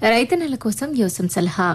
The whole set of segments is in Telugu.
రైతన్నల కోసం యోసం సలహా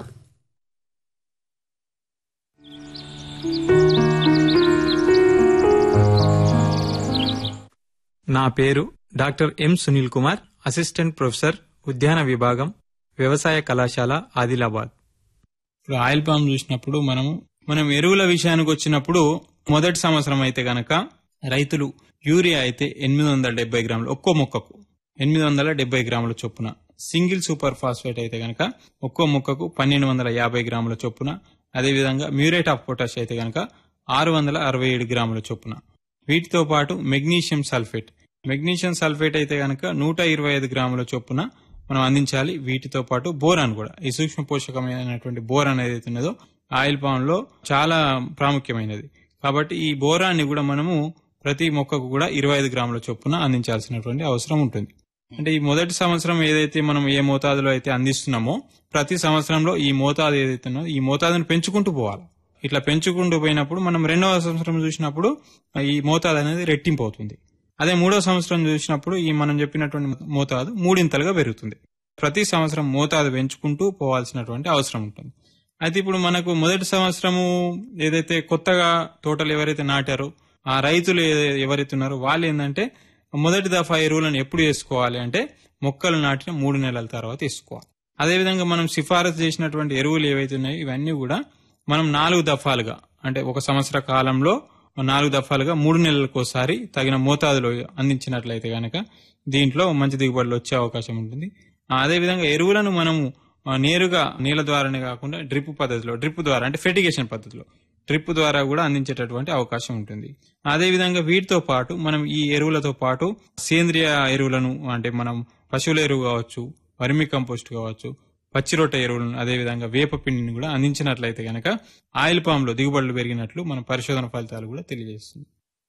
నా పేరు doctor M Sunil Kumar assistant professor ఉద్యాన విభాగం వ్యవసాయ కళాశాల ఆదిలాబాద్ ఇప్పుడు ఆయిల్ పామ్ చూసినప్పుడు మనము మనం ఎరువుల విషయానికి వచ్చినప్పుడు మొదటి సంవత్సరం అయితే గనక రైతులు యూరియా అయితే ఎనిమిది వందల డెబ్బై గ్రాములు ఒక్కో మొక్కకు ఎనిమిది వందల డెబ్బై గ్రాముల చొప్పున సింగిల్ సూపర్ ఫాస్ఫేట్ అయితే గనక ఒక్కో మొక్కకు పన్నెండు వందల యాభై గ్రాముల చొప్పున అదేవిధంగా మ్యూరేట్ ఆఫ్ పొటాష్ అయితే గనక ఆరు వందల అరవై ఏడు గ్రాముల చొప్పున వీటితో పాటు మెగ్నీషియం సల్ఫేట్ మెగ్నీషియం సల్ఫేట్ అయితే గనక నూట ఇరవై ఐదు గ్రాముల చొప్పున మనం అందించాలి వీటితో పాటు బోరాన్ కూడా ఈ సూక్ష్మ పోషకమైనటువంటి బోరాన్ ఏదైతే ఉన్నదో ఆయిల్ పామ్ లో చాలా ప్రాముఖ్యమైనది కాబట్టి ఈ బోరాన్ని కూడా మనము ప్రతి మొక్కకు కూడా ఇరవై ఐదు గ్రాముల చొప్పున అందించాల్సినటువంటి అవసరం ఉంటుంది అంటే ఈ మొదటి సంవత్సరం ఏదైతే మనం ఏ మోతాదులో అయితే అందిస్తున్నామో ప్రతి సంవత్సరంలో ఈ మోతాదు ఏదైతే ఉన్నదో ఈ మోతాదును పెంచుకుంటూ పోవాలి ఇట్లా పెంచుకుంటూ పోయినప్పుడు మనం రెండవ సంవత్సరం చూసినప్పుడు ఈ మోతాదు అనేది రెట్టింపు అవుతుంది అదే మూడో సంవత్సరం చూసినప్పుడు ఈ మనం చెప్పినటువంటి మోతాదు మూడింతలుగా పెరుగుతుంది ప్రతి సంవత్సరం మోతాదు పెంచుకుంటూ పోవాల్సినటువంటి అవసరం ఉంటుంది అయితే ఇప్పుడు మనకు మొదటి సంవత్సరము ఏదైతే కొత్తగా తోటలు ఎవరైతే నాటారో ఆ రైతులు ఏ- ఎవరైతే ఉన్నారో వాళ్ళు ఏంటంటే మొదటి దఫా ఎరువులను ఎప్పుడు వేసుకోవాలి అంటే మొక్కలు నాటిన మూడు నెలల తర్వాత వేసుకోవాలి అదేవిధంగా మనం సిఫారసు చేసినటువంటి ఎరువులు ఏవైతే ఉన్నాయో ఇవన్నీ కూడా మనం నాలుగు దఫాలుగా అంటే ఒక సంవత్సర కాలంలో నాలుగు దఫాలుగా మూడు నెలలకోసారి తగిన మోతాదులో అందించినట్లయితే గనక దీంట్లో మంచి దిగుబడులు వచ్చే అవకాశం ఉంటుంది ఆ, అదేవిధంగా ఎరువులను మనము ఆ, నేరుగా నీళ్ళ ద్వారానే కాకుండా డ్రిప్ పద్ధతిలో డ్రిప్ ద్వారా అంటే ఫెటిగేషన్ పద్ధతిలో డ్రిప్ ద్వారా కూడా అందించేటటువంటి అవకాశం ఉంటుంది అదేవిధంగా వీటితో పాటు మనం ఈ ఎరువులతో పాటు సేంద్రియ ఎరువులను అంటే మనం పశువుల ఎరువు కావచ్చు వర్మి కంపోస్ట్ కావచ్చు పచ్చిరొట్ట ఎరువులను అదేవిధంగా వేప పిండిని కూడా అందించినట్లయితే గనక ఆయిల్ పామ్ లో దిగుబడులు పెరిగినట్లు మన పరిశోధన ఫలితాలు కూడా తెలియజేస్తుంది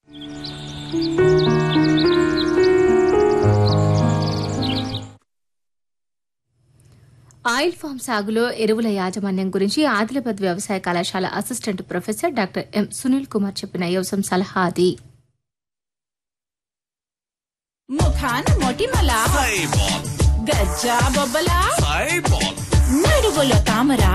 ఆయిల్ ఫామ్ సాగులో ఎరువుల యాజమాన్యం గురించి ఆదిలాబాద్ వ్యవసాయ కళాశాల assistant professor doctor M Sunil Kumar చెప్పిన యోసం సలహా అది ముఖాన మొటిమల గజ్జా బొబ్బల నడువులో తామర